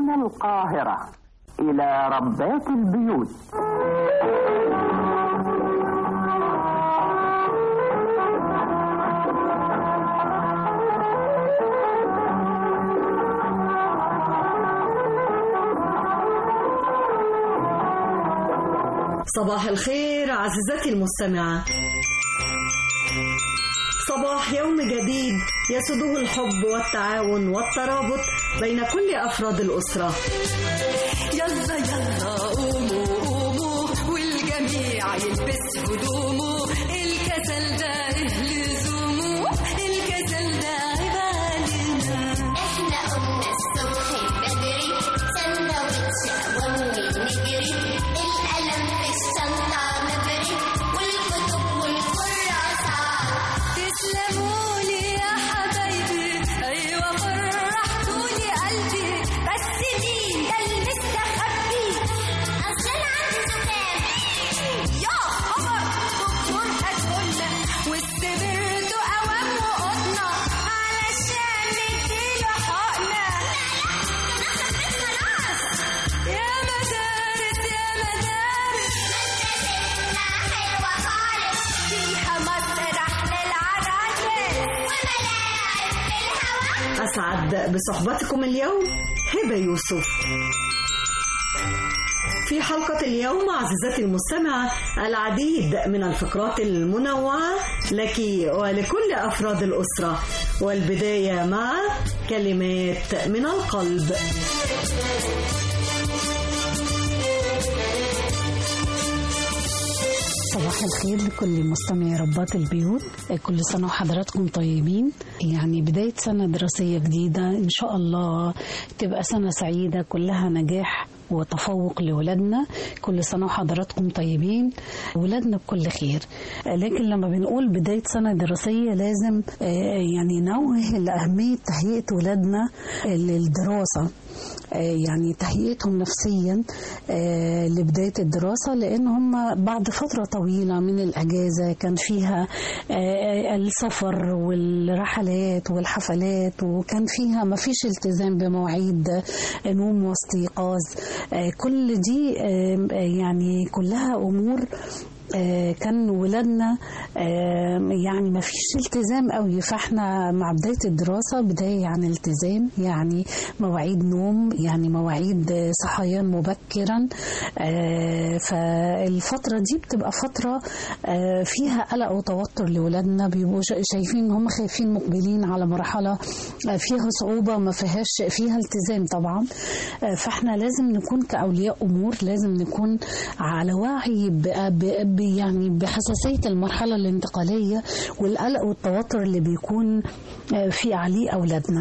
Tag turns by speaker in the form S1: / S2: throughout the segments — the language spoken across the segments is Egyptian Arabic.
S1: من القاهرة إلى ربات البيوت
S2: صباح الخير عزيزتي المستمعة صباح يوم جديد يسوده الحب والتعاون والترابط بين كل أفراد الأسرة
S3: يلا يلا قوموا قوموا والجميع يلبس هدومه الكسل ده إيه لزومه الكسل ده عبالنا
S4: احنا قمنا الصبح بدري سندوتش أول نجري القلم في الشنطة مبري والكتب والكراسات
S3: تسلموا لي يا حبايبي ايوه فرحتوني قلبي بس مين ده المستخبي
S4: أصل أنا عندي زكام
S3: يا خبر دكتور هتقولنا والسبرتو اوام وقطنا علشان نديله حقنا يا مدارس يا مدارس
S4: مدرستنا حلوة خالص
S3: فيها مسرح للعرايس
S4: وملاعب في الهوا
S2: أسعد بصحبتكم اليوم هبة يوسف في حلقة اليوم عزيزتي المستمعة العديد من الفقرات المنوعة لك ولكل أفراد الأسرة والبداية مع كلمات من القلب
S5: صباح الخير لكل مستمعي ربات البيوت كل سنة وحضراتكم طيبين يعني بداية سنة دراسية جديدة إن شاء الله تبقى سنة سعيدة كلها نجاح وتفوق لولادنا كل سنة وحضراتكم طيبين ولادنا بكل خير لكن لما بنقول بداية سنة دراسية لازم آه، يعني نوه لأهمية تهيئة ولادنا للدراسة آه، يعني تهيئتهم نفسيا آه، لبداية الدراسة لأن هم بعد فترة طويلة من الأجازة كان فيها آه، السفر والرحلات والحفلات وكان فيها ما فيش التزام بمواعيد نوم واستيقاظ آه، كل دي آه، يعني كلها أمور آه، كان ولادنا آه، يعني ما فيش التزام قوي فاحنا مع بداية الدراسة بداية يعني التزام يعني مواعيد نوم يعني مواعيد آه، صحيان مبكرا آه، فالفترة دي بتبقى فترة آه، فيها قلق وتوتر لولادنا بيبقوا شا- شايفين ان هم خايفين مقبلين على مرحلة آه، فيها صعوبة ما فيهاش فيها التزام طبعا آه، فاحنا لازم نكون كأولياء أمور لازم نكون على وعي ب- ب- ب- يعني بحساسية المرحلة الانتقالية والقلق والتوتر اللي بيكون آه، في عليه أولادنا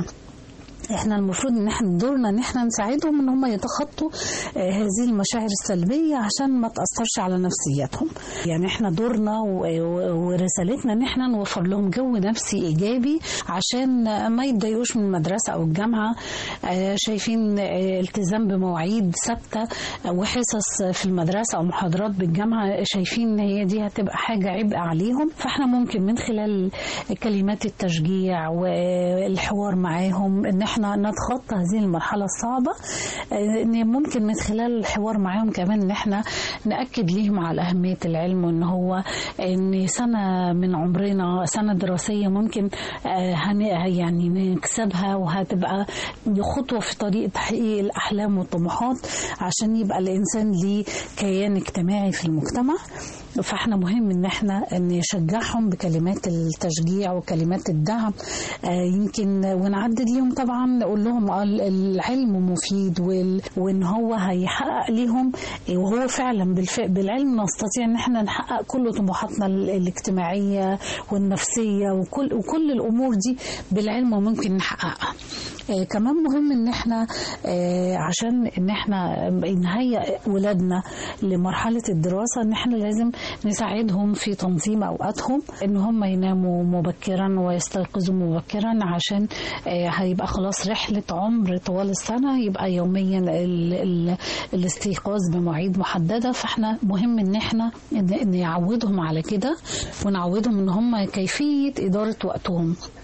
S5: احنا المفروض ان احنا دورنا ان احنا نساعدهم ان هم يتخطوا آه، هذه المشاعر السلبيه عشان ما تاثرش على نفسيتهم يعني احنا دورنا و- و- ورسالتنا ان احنا نوفر لهم جو نفسي ايجابي عشان ما يتضايقوش من المدرسه او الجامعه آه، شايفين آه، التزام بمواعيد ثابته آه، وحصص في المدرسه او محاضرات بالجامعه شايفين ان هي دي هتبقى حاجه عبء عليهم فاحنا ممكن من خلال كلمات التشجيع والحوار معاهم ان احنا نتخطى هذه المرحله الصعبه آه، ان ممكن من خلال الحوار معاهم كمان ان احنا ناكد ليهم على اهميه العلم وان هو ان سنه من عمرنا سنه دراسيه ممكن آه، هن يعني نكسبها وهتبقى خطوه في طريق تحقيق الاحلام والطموحات عشان يبقى الانسان ليه كيان اجتماعي في المجتمع فاحنا مهم ان احنا نشجعهم بكلمات التشجيع وكلمات الدعم آه، يمكن ونعدد ليهم طبعا نقول لهم آه، العلم مفيد وال- وان هو هيحقق ليهم وهو فعلا بالف- بالعلم نستطيع ان احنا نحقق كل طموحاتنا ال- الاجتماعيه والنفسيه وكل وكل الامور دي بالعلم ممكن نحققها آه، كمان مهم ان احنا آه، عشان ان احنا نهيئ ولادنا لمرحله الدراسه ان احنا لازم نساعدهم في تنظيم اوقاتهم ان هم يناموا مبكرا ويستيقظوا مبكرا عشان آه، هيبقى خلاص رحله عمر طوال السنه يبقى يوميا ال ال الاستيقاظ بمواعيد محدده فاحنا مهم ان احنا ن- نعودهم على كده ونعودهم ان هم كيفيه اداره وقتهم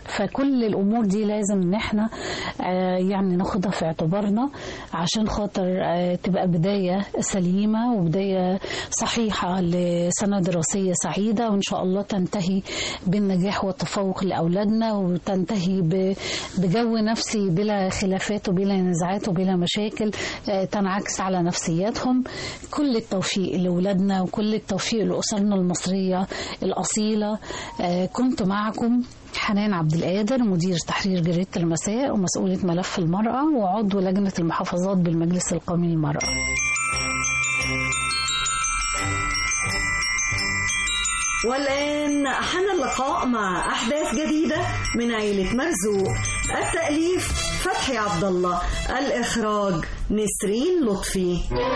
S5: فكل الامور دي لازم ان احنا آه، يعني ناخدها في اعتبارنا عشان خاطر آه، تبقى بدايه سليمه وبدايه صحيحه لسنه دراسيه سعيده وان شاء الله تنتهي بالنجاح والتفوق لاولادنا وتنتهي ب- بجو نفسي بلا خلافات وبلا نزاعات وبلا مشاكل آه، تنعكس على نفسياتهم كل التوفيق لاولادنا وكل التوفيق لاسرنا المصريه الاصيله آه، كنت معكم حنان عبد القادر مدير تحرير جريدة المساء ومسؤولة ملف المرأة وعضو لجنة المحافظات بالمجلس القومي للمرأة
S2: والآن حان اللقاء مع أحداث جديدة من عيلة مرزوق التأليف فتحي عبد الله الإخراج نسرين لطفي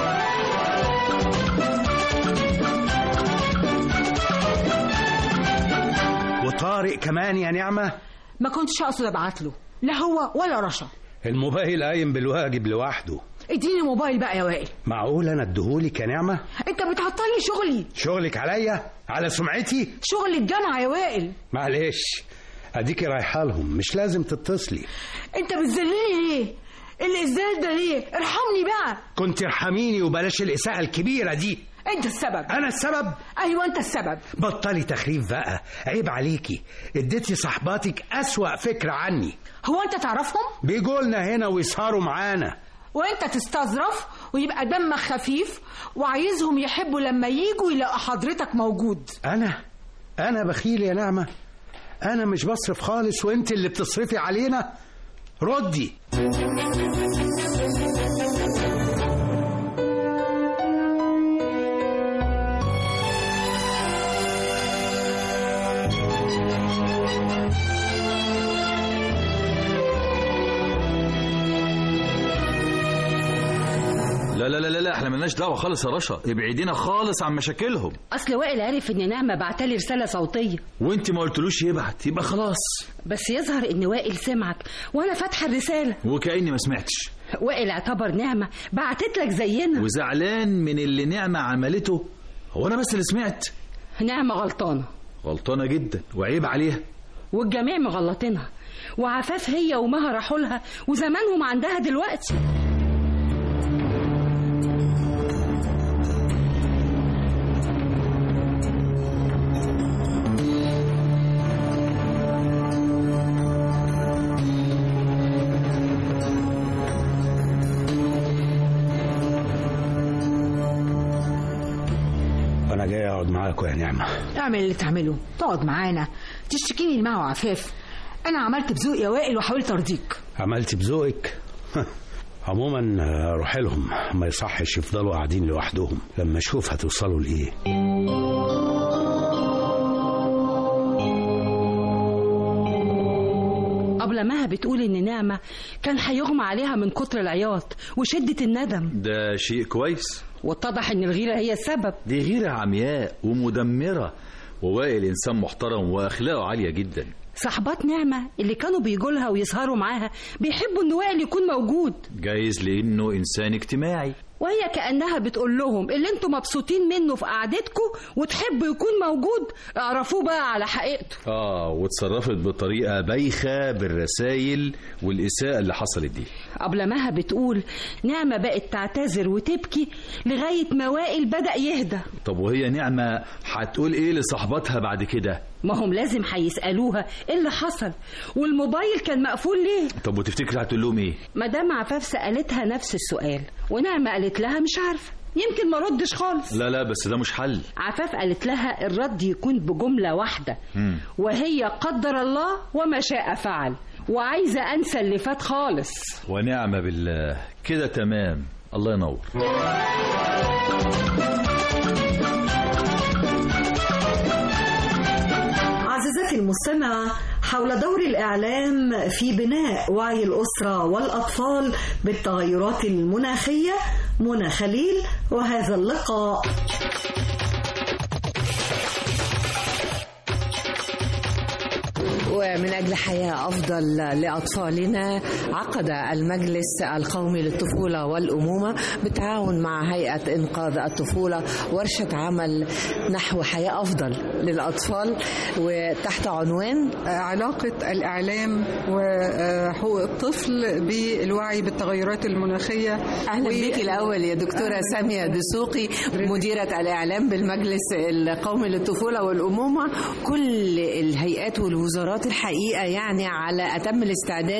S6: وطارق كمان يا نعمة
S7: ما كنتش اقصد ابعت له لا هو ولا رشا
S6: الموبايل قايم بالواجب لوحده
S7: اديني موبايل بقى يا وائل
S6: معقول انا اديهولك يا نعمة
S7: انت بتعطلي شغلي
S6: شغلك عليا على سمعتي
S7: شغل الجامعه يا وائل
S6: معلش اديكي رايحه لهم مش لازم تتصلي
S7: انت بتذلني ليه الازاز ده ليه ارحمني بقى
S6: كنت ارحميني وبلاش الاساءة الكبيرة دي
S7: انت السبب
S6: انا السبب
S7: ايوه انت السبب
S6: بطلي تخريف بقى عيب عليكي اديتي صحباتك اسوأ فكرة عني
S7: هو انت تعرفهم
S6: بيجولنا هنا ويسهروا معانا
S7: وانت تستظرف ويبقى دمك خفيف وعايزهم يحبوا لما يجوا يلاقوا حضرتك موجود
S6: انا انا بخيل يا نعمة انا مش بصرف خالص وانت اللي بتصرفي علينا ردي
S8: لا لا لا لا, لا احنا ملناش دعوه خالص يا رشا ابعدينا خالص عن مشاكلهم
S9: اصل وائل عرف ان نعمه بعتلي رساله صوتيه
S8: وانت ما قلتلوش يبعت يبقى خلاص
S9: بس يظهر ان وائل سمعك وانا فاتحه الرساله
S8: وكاني ما سمعتش
S9: وائل اعتبر نعمه بعتت لك زينا
S8: وزعلان من اللي نعمه عملته هو انا بس اللي سمعت
S9: نعمه غلطانه
S8: غلطانه جدا وعيب عليها
S9: والجميع مغلطينها وعفاف هي ومها راحوا لها وزمانهم عندها دلوقتي
S6: انا جاي اقعد معاكم يا نعمة
S7: اعمل اللي تعمله تقعد معانا تشتكيني لمها وعفاف انا عملت بذوق يا وائل وحاولت ارضيك
S6: عملتي بذوقك عموما آه، روح لهم ما يصحش يفضلوا قاعدين لوحدهم لما اشوف هتوصلوا لايه
S9: قبل مها بتقول ان نعمه كان هيغمى عليها من كتر العياط وشده الندم
S8: ده شيء كويس
S9: واتضح ان الغيره هي السبب
S8: دي غيرة عمياء ومدمرة ووائل إنسان محترم وأخلاقه عالية جدا
S9: صحبات نعمه اللي كانوا بيجوا ويسهروا معاها بيحبوا ان وائل يكون موجود
S8: جايز لأنه إنسان اجتماعي
S9: وهي كأنها بتقول لهم اللي انتوا مبسوطين منه في قعدتكم وتحبوا يكون موجود اعرفوه بقى على حقيقته
S8: آه واتصرفت بطريقة بايخة بالرسايل والإساءة اللي حصلت دي
S9: قبل مها بتقول نعمة بقت تعتذر وتبكي لغاية ما وائل بدأ يهدى
S8: طب وهي نعمة هتقول إيه لصاحباتها بعد كده
S9: ما هم لازم هيسألوها ايه اللي حصل والموبايل كان مقفول ليه
S8: طب وتفتكر هتقول لهم إيه
S9: مدام عفاف سألتها نفس السؤال ونعمة قالت لها مش عارفة يمكن ما ردش خالص
S8: لا لا بس ده مش حل
S9: عفاف قالت لها الرد يكون بجملة واحدة
S8: مم.
S9: وهي قدر الله وما شاء فعل وعايزة أنسى اللي فات خالص
S8: ونعمة بالله كده تمام الله ينور
S2: عزيزتي المستمعة حول دور الإعلام في بناء وعي الأسرة والأطفال بالتغيرات المناخية منى خليل وهذا اللقاء
S10: ومن أجل حياة أفضل لأطفالنا عقد المجلس القومي للطفولة والأمومة بالتعاون مع هيئة إنقاذ الطفولة ورشة عمل نحو حياة أفضل للأطفال وتحت عنوان
S11: علاقة الإعلام وحقوق الطفل بالوعي بالتغيرات المناخية
S10: أهلا بك الأول يا دكتورة سامية دسوقي مديرة الإعلام بالمجلس القومي للطفولة والأمومة كل الهيئات والوزارات الحقيقة يعني على أتم الاستعداد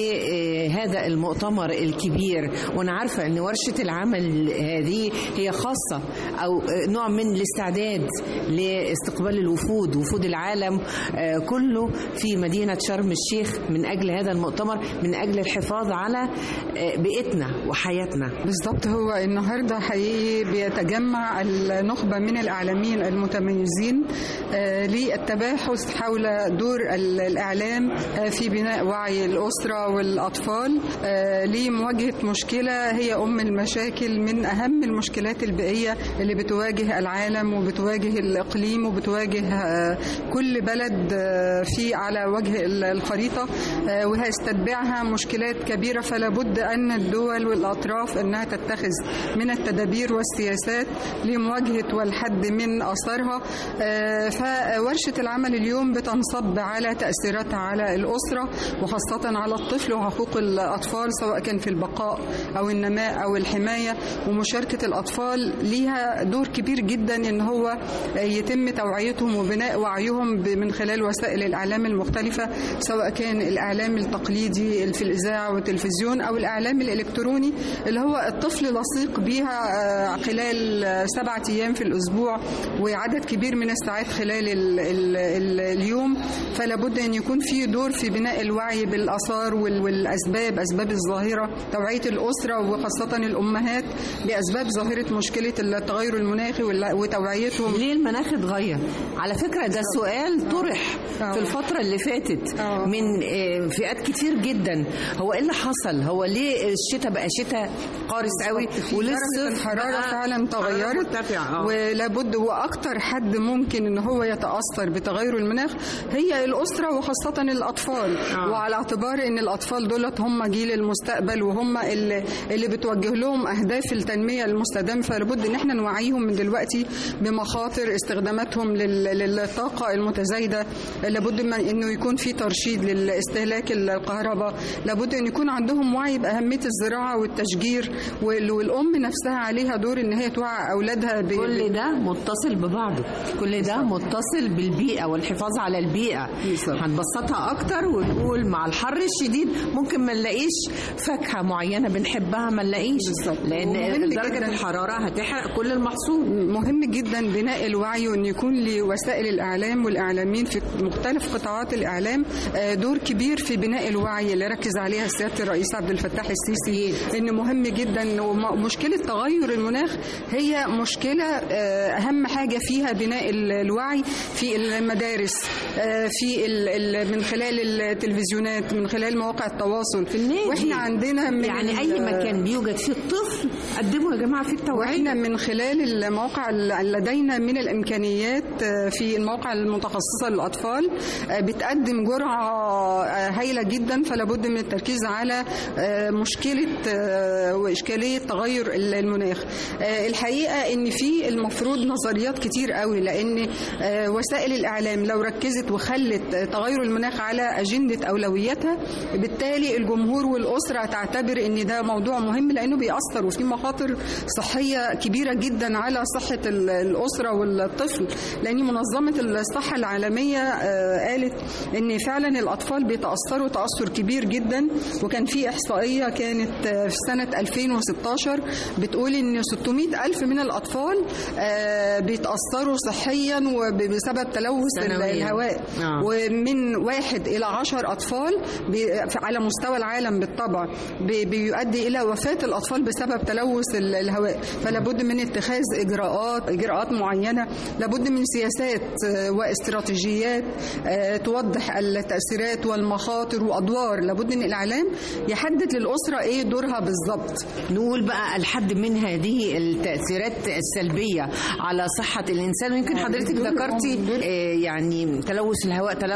S10: لهذا المؤتمر الكبير وأنا عارفة أن ورشة العمل هذه هي خاصة أو نوع من الاستعداد لاستقبال الوفود وفود العالم آه، كله في مدينة شرم الشيخ من أجل هذا المؤتمر من أجل الحفاظ على آه، بيئتنا وحياتنا
S11: بالضبط هو النهارده حقيقي بيتجمع النخبه من الاعلاميين المتميزين آه، للتباحث حول دور ال- الاعلام آه، في بناء وعي الاسره والاطفال آه، لمواجهه مشكله هي ام المشاكل من اهم المشكلات البيئيه اللي بتواجه العالم وبتواجه الاقليم وبتواجه آه، كل بلد آه، في على وجه ال- الخريطه آه، وهيستتبعها مشكلات كبيره فلا بد ان الدول والاطراف انها تتخذ من التدابير والسياسات لمواجهه والحد من اثارها آه، فورشه العمل اليوم بتنصب على تاثيراتها على الاسره وخاصه على الطفل وحقوق الاطفال سواء كان في البقاء او النماء او الحمايه ومشاركه الاطفال ليها دور كبير جدا ان هو يتم توعيتهم وبناء وعيهم ب- من خلال وسائل الاعلام المختلفه سواء كان الاعلام التقليدي في الاذاعه والتلفزيون او الاعلام الالكتروني اللي هو الطفل لصيق بيها آه، خلال آه، سبعة ايام في الاسبوع وعدد كبير من الساعات خلال ال ال ال اليوم فلا بد ان يكون في دور في بناء الوعي بالاثار وال- والاسباب اسباب الظاهره توعيه الاسره وخاصه الامهات باسباب ظاهره مشكله التغير المناخي وال- وتوعيتهم
S10: ليه المناخ اتغير على فكرة ده سؤال طرح في الفترة اللي فاتت من آه، فئات كتير جدا هو ايه اللي حصل هو ليه الشتاء بقى شتاء قارس قوي وليه
S11: درجة
S10: الصيف
S11: الحرارة
S10: بقى
S11: فعلا تغيرت
S10: مرتفعة، آه.
S11: ولابد واكتر حد ممكن ان هو يتاثر بتغير المناخ هي الاسره وخاصه الاطفال
S10: آه.
S11: وعلى اعتبار ان الاطفال دولت هم جيل المستقبل وهم اللي, اللي بتوجه لهم اهداف التنميه المستدامه فلابد ان احنا نوعيهم من دلوقتي بمخاطر استخداماتهم لل- للطاقه المتزايده لابد من انه يكون في ترشيد لاستهلاك الكهرباء لابد ان يكون عندهم وعي باهميه الزراعه والتشجير وال- والام نفسها عليها دور ان هي توعي اولادها ب...
S10: كل ده متصل ببعضه كل ده متصل بالبيئة والحفاظ على البيئة هنبسطها أكتر ونقول مع الحر الشديد ممكن ما نلاقيش فاكهة معينة بنحبها ما نلاقيش لأن
S11: ومهم
S10: درجة
S11: جداً.
S10: الحرارة هتحرق كل المحصول
S11: مهم جدا بناء الوعي وان يكون لوسائل الاعلام والاعلاميين في مختلف قطاعات الاعلام آه، دور كبير في بناء الوعي اللي ركز عليها سياده الرئيس عبد الفتاح السيسي ان مهم جدا ومشكله تغير المناخ هي مشكله آه، اهم حاجه فيها بناء ال- الوعي في المدارس آه، في ال- ال- من خلال التلفزيونات من خلال مواقع التواصل في
S10: النادي.
S11: واحنا عندنا من
S10: يعني أي
S11: ال-
S10: مكان بيوجد فيه الطفل قدموا يا جماعة في التوعية
S11: واحنا من خلال المواقع اللي لدينا من الامكانيات آه، في المواقع المتخصصه للاطفال آه، بتقدم جرعه آه، هائله جدا فلا بد من التركيز على آه، مشكله آه، واشكاليه تغير المناخ آه، الحقيقه ان في المفروض نظريات كتير قوي لان آه، وسائل الاعلام لو ركزت وخلت آه، تغير المناخ على اجنده اولوياتها بالتالي الجمهور والاسره تعتبر ان ده موضوع مهم لانه بيأثر وفي مخاطر صحيه كبيره جدا على صحه ال- الاسره والطفل لان منظمه الصحه العالميه آه، قالت ان فعلا الاطفال بيتاثروا تاثر كبير جدا وكان في احصائيه كانت آه، في سنه 2016 بتقول ان 600 الف من الاطفال آه، بيتاثروا صحيا وبسبب تلوث
S10: سنوياً.
S11: الهواء
S10: آه.
S11: ومن واحد إلى عشر أطفال بي- على مستوى العالم بالطبع بي- بيؤدي إلى وفاة الأطفال بسبب تلوث ال- الهواء فلا بد من اتخاذ إجراءات إجراءات معينة لابد من سياسات آه، واستراتيجيات آه، توضح التأثيرات والمخاطر وأدوار لابد من الإعلام يحدد للأسرة إيه دورها بالظبط
S10: نقول بقى الحد من هذه التأثيرات السلبية على صحة الإنسان ويمكن حضرتك ذكرتي آه، يعني تلوث الهواء تلوث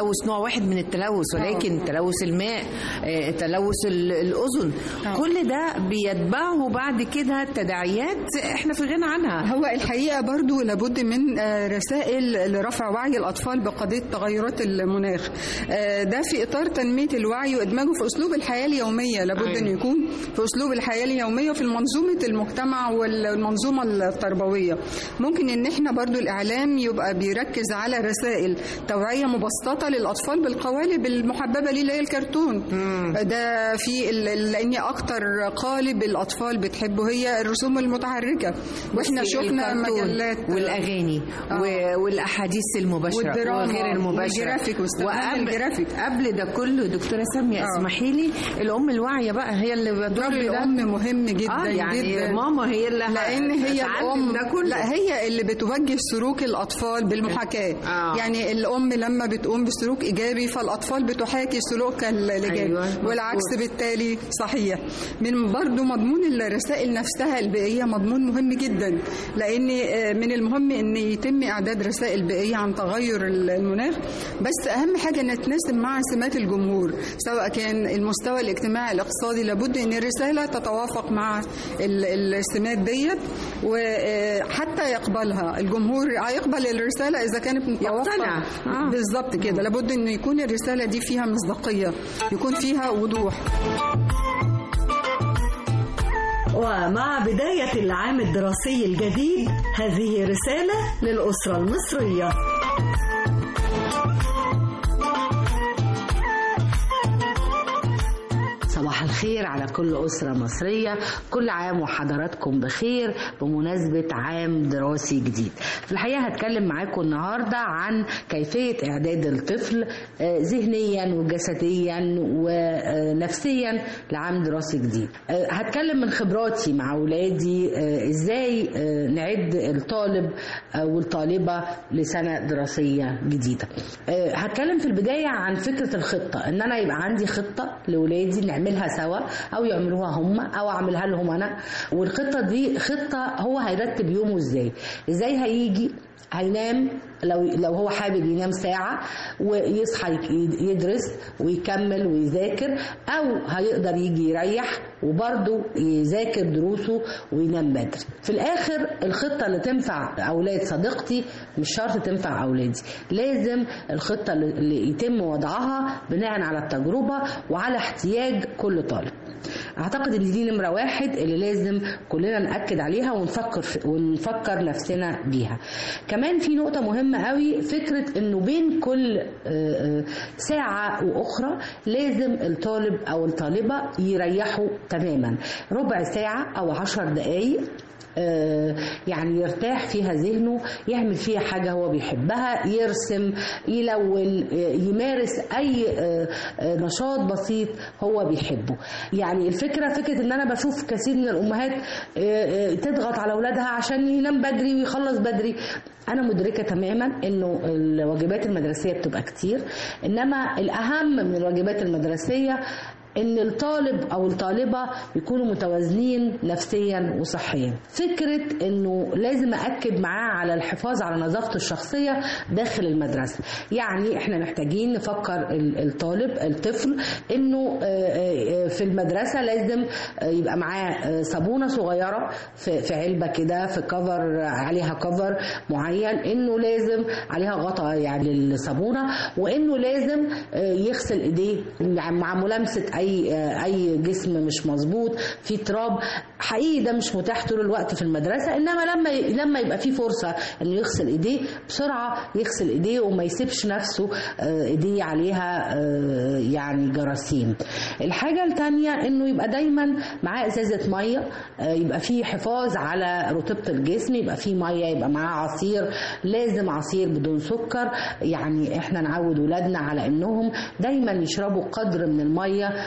S10: التلوث نوع واحد من التلوث ولكن تلوث الماء آه، تلوث ال- الاذن كل ده بيتبعه بعد كده تداعيات احنا في غنى عنها
S11: هو الحقيقة برضو لابد من آه، رسائل لرفع وعي الأطفال بقضية تغيرات المناخ آه، ده في إطار تنمية الوعي وإدماجه في أسلوب الحياة اليومية لابد أن
S10: أيوة.
S11: يكون في أسلوب الحياة اليومية وفي منظومة المجتمع والمنظومة التربوية ممكن إن إحنا برضو الإعلام يبقى بيركز على رسائل توعية مبسطة للأطفال بالقوالب المحببة ليه اللي هي الكرتون ده في ال- ال- لأن أكتر قالب الأطفال بتحبه هي الرسوم المتحركة واحنا
S10: بصي،
S11: شفنا
S10: الكرتون
S11: مجلات
S10: والاغاني
S11: آه.
S10: و- والاحاديث المباشره
S11: والدراما
S10: وغير المباشره
S11: والجرافيك واستخدام الجرافيك.
S10: قبل ده كله دكتوره ساميه
S11: آه.
S10: اسمحي لي الام الواعيه بقى هي اللي
S11: دور
S10: بتربي ده
S11: الأم مهم جدا
S10: آه يعني
S11: جدا
S10: ماما هي اللي
S11: لان هي
S10: هتعلم
S11: الام
S10: ده كله.
S11: لا هي اللي بتوجه سلوك الاطفال بالمحاكاه
S10: آه.
S11: يعني الام لما بتقوم بسلوك ايجابي فالاطفال بتحاكي سلوكها ال- الايجابي
S10: أيوة،
S11: والعكس
S10: مظبوط.
S11: بالتالي صحيح من برضو مضمون الرسائل نفسها البيئيه مضمون مهم جدا لان آه، من المهم ان يتم اعداد رسائل بيئيه عن تغير المناخ بس اهم حاجه ان تناسب مع سمات الجمهور سواء كان المستوى الاجتماعي الاقتصادي لابد ان الرساله تتوافق مع ال- السمات ديت وحتى يقبلها الجمهور هيقبل الرساله اذا كانت متوافقه
S10: يقتنع. آه.
S11: بالظبط كده لابد ان يكون الرساله دي فيها مصداقيه يكون فيها وضوح
S2: ومع بداية العام الدراسي الجديد هذه رسالة للأسرة المصرية
S12: صباح الخير على كل أسرة مصرية كل عام وحضراتكم بخير بمناسبة عام دراسي جديد في الحقيقة هتكلم معاكم النهاردة عن كيفية إعداد الطفل آه، ذهنيا وجسديا ونفسيا لعام دراسي جديد آه، هتكلم من خبراتي مع أولادي آه، إزاي آه، نعد الطالب آه، والطالبة لسنة دراسية جديدة آه، هتكلم في البداية عن فكرة الخطة إن أنا يبقى عندي خطة لولادي نعملها سوا أو يعملوها هم أو أعملها لهم أنا والخطة دي خطة هو هيرتب يومه إزاي إزاي هيجي هينام لو لو هو حابب ينام ساعة ويصحى يك- يدرس ويكمل ويذاكر أو هيقدر يجي يريح وبرضه يذاكر دروسه وينام بدري في الآخر الخطة اللي تنفع أولاد صديقتي مش شرط تنفع أولادي لازم الخطة اللي- اللي يتم وضعها بناء على التجربة وعلى احتياج كل طالب اعتقد ان دي نمره واحد اللي لازم كلنا ناكد عليها ونفكر في ونفكر نفسنا بيها كمان في نقطه مهمه قوي فكره انه بين كل آه، آه، ساعه واخرى لازم الطالب او الطالبه يريحوا تماما ربع ساعه او عشر دقائق آه، يعني يرتاح فيها ذهنه يعمل فيها حاجة هو بيحبها يرسم يلون آه، يمارس أي آه، آه، نشاط بسيط هو بيحبه يعني الفكرة فكرة ان انا بشوف كثير من الامهات آه، آه، تضغط على اولادها عشان ينام بدري ويخلص بدري انا مدركة تماما انه الواجبات المدرسية بتبقى كتير انما الاهم من الواجبات المدرسية ان الطالب او الطالبه يكونوا متوازنين نفسيا وصحيا فكره انه لازم اكد معاه على الحفاظ على نظافته الشخصيه داخل المدرسه يعني احنا محتاجين نفكر ال- الطالب الطفل انه آه، آه، في المدرسه لازم آه، يبقى معاه آه، صابونه صغيره في في علبه كده في كفر عليها كفر معين انه لازم عليها غطاء يعني للصابونه وانه لازم آه، يغسل ايديه مع ملامسه اي آه، اي جسم مش مظبوط في تراب حقيقي ده مش متاح طول الوقت في المدرسه انما لما لما يبقى في فرصه انه يغسل ايديه بسرعه يغسل ايديه وما يسيبش نفسه آه، ايديه عليها آه، يعني جراثيم الحاجه الثانيه انه يبقى دايما معاه ازازه ميه آه، يبقى في حفاظ على رطوبه الجسم يبقى في ميه يبقى معاه عصير لازم عصير بدون سكر يعني احنا نعود ولادنا على انهم دايما يشربوا قدر من الميه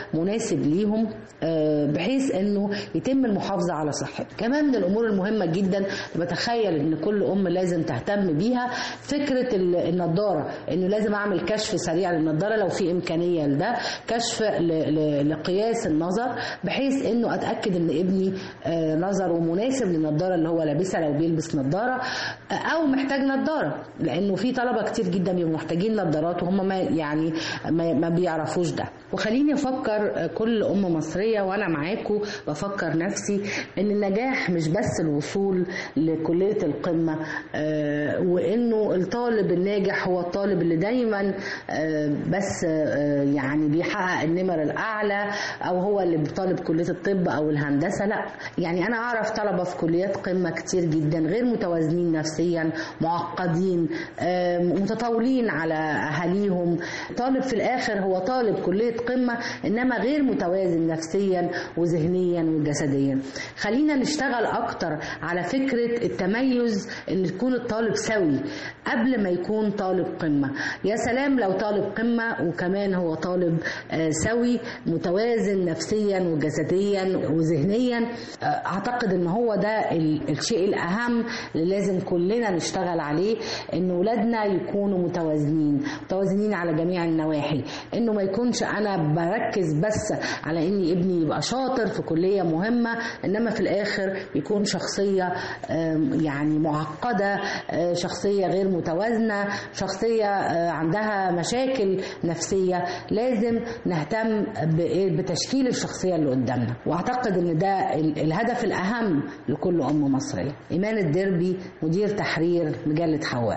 S12: مناسب ليهم آه، بحيث انه يتم المحافظه على صحتهم كمان من الامور المهمه جدا بتخيل ان كل ام لازم تهتم بيها فكره ال- النضاره انه لازم اعمل كشف سريع للنضاره لو في امكانيه لده كشف ل- ل- لقياس النظر بحيث انه اتاكد ان ابني آه، نظره مناسب للنضاره اللي هو لابسها لو بيلبس نضاره آه، او محتاج نضاره لانه في طلبه كتير جدا بيبقوا محتاجين نضارات وهم ما يعني ما, ما بيعرفوش ده وخليني افكر آه، كل ام مصريه وانا معاكم بفكر نفسي ان النجاح مش بس الوصول لكليه القمه آه، وانه الطالب الناجح هو الطالب اللي دايما آه، بس آه، يعني بيحقق النمر الاعلى او هو اللي طالب كليه الطب او الهندسه لا يعني انا اعرف طلبه في كليات قمه كتير جدا غير متوازنين نفسيا معقدين آه، متطاولين على اهاليهم طالب في الاخر هو طالب كليه قمه انما غير متوازن نفسيا وذهنيا وجسديا خلينا نشتغل اكتر على فكره التميز ان يكون الطالب سوي قبل ما يكون طالب قمه يا سلام لو طالب قمه وكمان هو طالب آه، سوي متوازن نفسيا وجسديا وذهنيا آه، اعتقد ان هو ده ال- الشيء الاهم اللي لازم كلنا نشتغل عليه ان ولادنا يكونوا متوازنين متوازنين على جميع النواحي انه ما يكونش انا بركز بس على اني ابني يبقى شاطر في كليه مهمه انما في الاخر يكون شخصيه آم، يعني معقده آه، شخصيه غير متوازنه شخصيه آه، عندها مشاكل نفسيه لازم نهتم بإيه؟ بتشكيل الشخصيه اللي قدامنا واعتقد ان ده ال- الهدف الاهم لكل ام مصريه ايمان الدربي مدير تحرير مجله حواء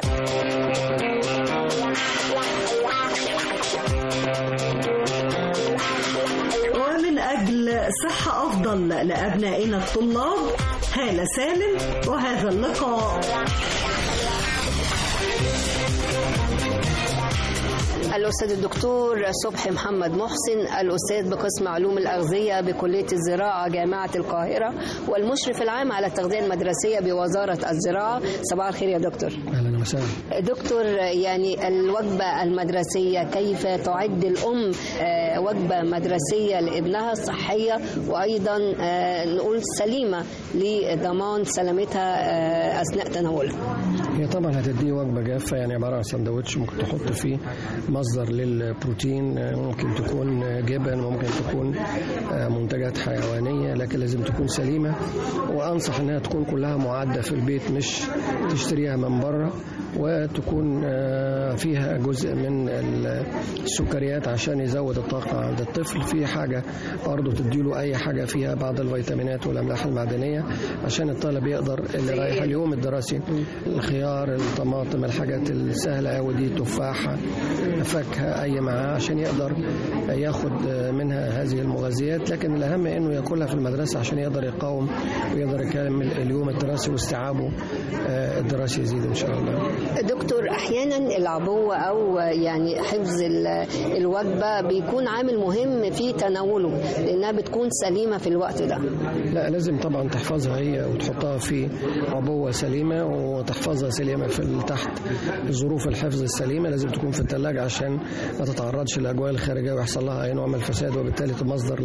S2: ومن أجل صحة أفضل لأبنائنا الطلاب هالة سالم وهذا اللقاء
S13: الأستاذ الدكتور صبحي محمد محسن الأستاذ بقسم علوم الأغذية بكلية الزراعة جامعة القاهرة والمشرف العام على التغذية المدرسية بوزارة الزراعة صباح الخير يا دكتور
S14: اهلا وسهلا
S13: دكتور يعني الوجبة المدرسية كيف تعد الأم آه، وجبة مدرسية لابنها صحية وأيضا آه، نقول سليمة لضمان سلامتها آه، أثناء تناولها
S14: هي طبعا هتديه وجبه جافه يعني عباره عن سندوتش ممكن تحط فيه مصدر للبروتين آه، ممكن تكون آه، جبن ممكن تكون آه، منتجات حيوانيه لكن لازم تكون سليمه وانصح انها تكون كلها معده في البيت مش تشتريها من بره وتكون آه، فيها جزء من السكريات عشان يزود الطاقه عند الطفل في حاجه برضه تديله اي حاجه فيها بعض الفيتامينات والاملاح المعدنيه عشان الطالب يقدر اللي رايح اليوم الدراسي الخيار الطماطم الحاجات السهله قوي دي تفاحه فاكهه اي معاه عشان يقدر ياخد منها هذه المغذيات لكن الاهم انه ياكلها في المدرسه عشان يقدر يقاوم ويقدر يكمل اليوم الدراسي واستيعابه آه، الدراسي يزيد ان شاء الله
S13: دكتور احيانا العبوه او يعني حفظ ال- الوجبه بيكون عامل مهم في تناوله لانها بتكون سليمه في الوقت ده
S14: لا لازم طبعا تحفظها هي وتحطها في عبوة سليمة وتحفظها سليمة في ال- تحت ظروف الحفظ السليمة لازم تكون في الثلاجة عشان ما تتعرضش للأجواء الخارجية ويحصل لها أي نوع من الفساد وبالتالي مصدر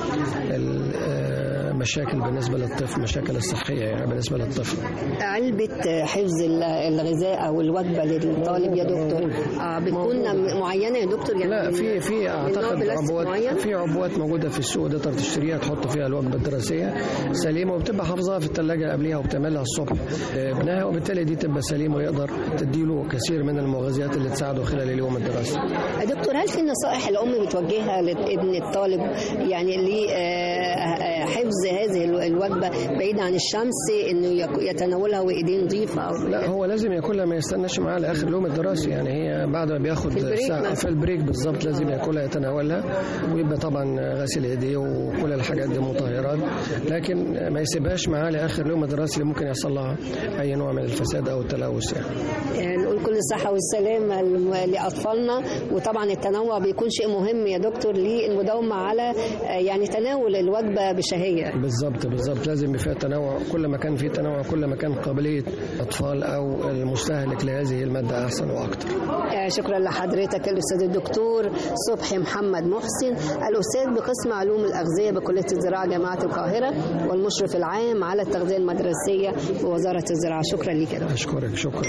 S14: للمشاكل بالنسبة للطفل مشاكل الصحية يعني بالنسبة للطفل
S13: علبه حفظ ال- الغذاء او الوجبه للطالب يا دكتور آه بتكون معينه يا دكتور يعني
S14: لا
S13: من-
S14: في في
S13: من نوع
S14: اعتقد
S13: بلاستيك
S14: عبوات
S13: معين؟
S14: في عبوات موجوده في السوق تقدر تشتريها تحط فيها الوجبه الدراسيه سليمه وبتبقى حافظاها في الثلاجه قبليها وبتعملها الصبح ابنها وبالتالي دي تبقى سليمه ويقدر تديله كثير من المغذيات اللي تساعده خلال اليوم الدراسي
S13: دكتور هل في نصائح الام بتوجهها لابن الطالب يعني لحفظ هذه ال- الوجبه بعيد عن الشمس انه يك- يتناولها وايديه نظيفه أو
S14: لا هو لازم ياكلها ما يستناش معاه لاخر اليوم الدراسي يعني هي بعد ما بياخد
S13: في البريك
S14: ساعه
S13: مثلا.
S14: في البريك بالظبط لازم ياكلها يتناولها ويبقى طبعا غاسل ايديه وكل الحاجات دي مطهرات لكن ما يسيبهاش معاه لاخر اليوم الدراسي اللي ممكن يحصل لها اي نوع من الفساد او التلوث يعني
S13: يعني نقول كل الصحة والسلامة الم- لأطفالنا وطبعا التنوع بيكون شيء مهم يا دكتور للمداومة على آه، يعني تناول الوجبة بشكل شهية
S14: بالظبط بالظبط لازم يبقى فيها تنوع كل ما كان في تنوع كل ما كان قابليه الاطفال او المستهلك لهذه الماده احسن واكثر
S13: آه، شكرا لحضرتك الاستاذ الدكتور صبحي محمد محسن الاستاذ بقسم علوم الاغذيه بكليه الزراعه جامعه القاهره والمشرف العام على التغذيه المدرسيه بوزاره الزراعه شكرا لك يا دكتور
S14: اشكرك شكرا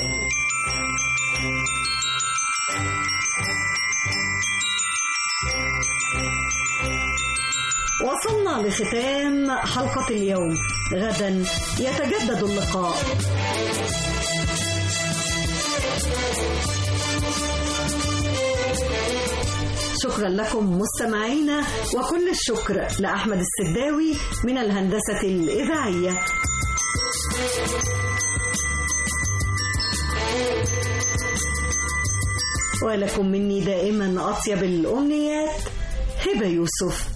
S2: وصلنا لختام حلقة اليوم غدا يتجدد اللقاء شكرا لكم مستمعينا وكل الشكر لأحمد السداوي من الهندسة الإذاعية ولكم مني دائما أطيب الأمنيات هبة يوسف